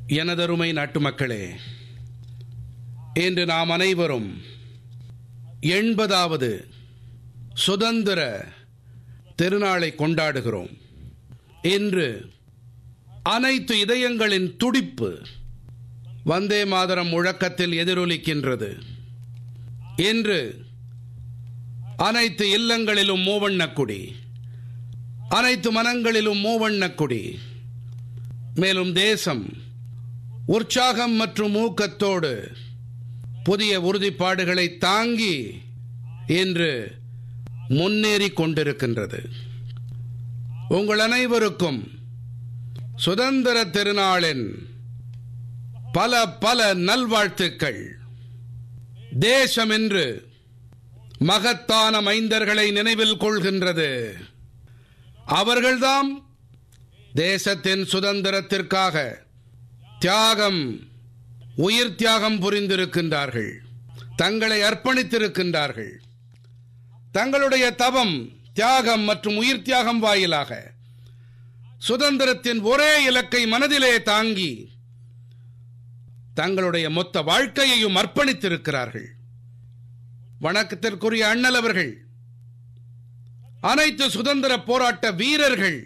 எனதருமை நாட்டு மக்களே இன்று நாம் அனைவரும் எண்பதாவது சுதந்திர திருநாளை கொண்டாடுகிறோம் இன்று அனைத்து இதயங்களின் துடிப்பு வந்தே மாதரம் முழக்கத்தில் எதிரொலிக்கின்றது இன்று அனைத்து இல்லங்களிலும் மூவண்ணக்குடி அனைத்து மனங்களிலும் மூவண்ணக்குடி மேலும் தேசம் உற்சாகம் மற்றும் ஊக்கத்தோடு புதிய உறுதிப்பாடுகளை தாங்கி இன்று முன்னேறி கொண்டிருக்கின்றது உங்கள் அனைவருக்கும் சுதந்திர திருநாளின் பல பல நல்வாழ்த்துக்கள் தேசம் என்று மகத்தான மைந்தர்களை நினைவில் கொள்கின்றது அவர்கள்தாம் தேசத்தின் சுதந்திரத்திற்காக தியாகம் உயிர் தியாகம் புரிந்திருக்கின்றார்கள் தங்களை அர்ப்பணித்திருக்கின்றார்கள் தங்களுடைய தவம் தியாகம் மற்றும் உயிர் தியாகம் வாயிலாக சுதந்திரத்தின் ஒரே இலக்கை மனதிலே தாங்கி தங்களுடைய மொத்த வாழ்க்கையையும் அர்ப்பணித்திருக்கிறார்கள் வணக்கத்திற்குரிய அண்ணல் அவர்கள் அனைத்து சுதந்திர போராட்ட வீரர்கள்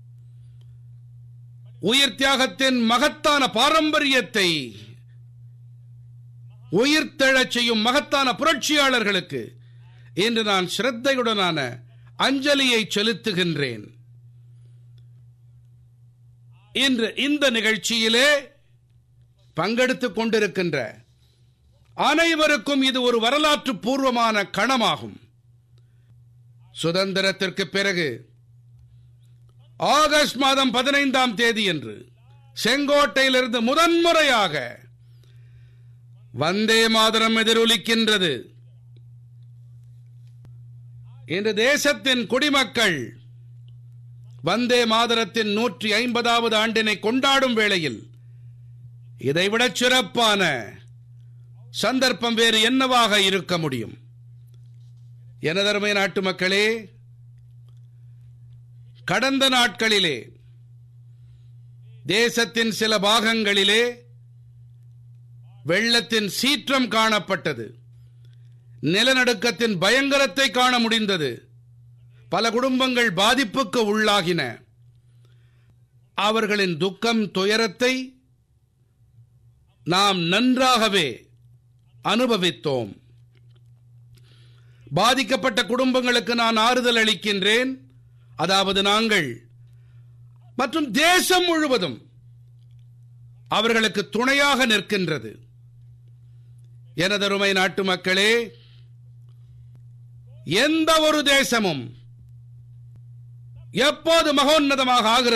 உயிர் தியாகத்தின் மகத்தான பாரம்பரியத்தை உயிர்த்தெழச் செய்யும் மகத்தான புரட்சியாளர்களுக்கு இன்று நான் ஸ்ரத்தையுடனான அஞ்சலியை செலுத்துகின்றேன் இன்று இந்த நிகழ்ச்சியிலே பங்கெடுத்துக் கொண்டிருக்கின்ற அனைவருக்கும் இது ஒரு வரலாற்று பூர்வமான கணமாகும் சுதந்திரத்திற்கு பிறகு ஆகஸ்ட் மாதம் பதினைந்தாம் தேதி என்று செங்கோட்டையிலிருந்து முதன்முறையாக வந்தே மாதரம் எதிரொலிக்கின்றது இன்று தேசத்தின் குடிமக்கள் வந்தே மாதரத்தின் நூற்றி ஐம்பதாவது ஆண்டினை கொண்டாடும் வேளையில் இதைவிட சிறப்பான சந்தர்ப்பம் வேறு என்னவாக இருக்க முடியும் எனதருமை நாட்டு மக்களே கடந்த நாட்களிலே தேசத்தின் சில பாகங்களிலே வெள்ளத்தின் சீற்றம் காணப்பட்டது நிலநடுக்கத்தின் பயங்கரத்தை காண முடிந்தது பல குடும்பங்கள் பாதிப்புக்கு உள்ளாகின அவர்களின் துக்கம் துயரத்தை நாம் நன்றாகவே அனுபவித்தோம் பாதிக்கப்பட்ட குடும்பங்களுக்கு நான் ஆறுதல் அளிக்கின்றேன் அதாவது நாங்கள் மற்றும் தேசம் முழுவதும் அவர்களுக்கு துணையாக நிற்கின்றது எனதருமை நாட்டு மக்களே எந்த ஒரு தேசமும் எப்போது மகோன்னதமாக ஆகிறது